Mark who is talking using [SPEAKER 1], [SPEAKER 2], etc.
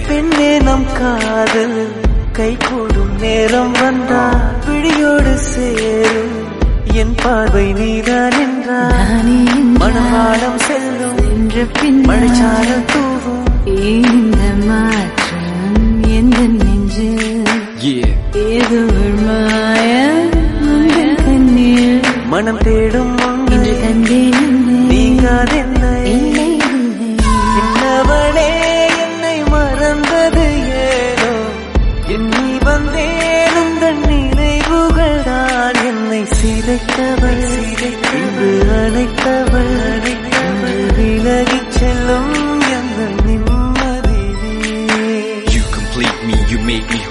[SPEAKER 1] பெண்ணே நம் காதல் கை கூடும் நேரம் வந்தால் விழியோடு சேரும் என் பார்வை நீதான் என்றார்
[SPEAKER 2] நானே என்றால்
[SPEAKER 1] மணவாளம் செல்லும்
[SPEAKER 2] சென்ற பின்
[SPEAKER 1] மழைச்சாரல் தூவும்
[SPEAKER 2] இந்த மாற்றம் எந்த நெஞ்சு
[SPEAKER 3] Yeah.
[SPEAKER 2] ஏதோ ஒரு மாயம் உந்தன் கண்ணில்
[SPEAKER 1] மனம் தேடும்
[SPEAKER 2] இன்று
[SPEAKER 1] ஒன்று
[SPEAKER 2] தந்தேன் உன்னை.
[SPEAKER 1] நீங்காதென்னை
[SPEAKER 2] இல்லை இல்லை
[SPEAKER 1] என்னவளே என்னை மறந்தது ஏதோ எண்ணி வந்தேன் உந்தன் நினைவுகள் தான் என்னை சிதைத்தவள் இன்று அழைத்தவள் அழைத்தவள் விலகிச் செல்லும் எந்த நிம்மதியே
[SPEAKER 3] You complete me, you make me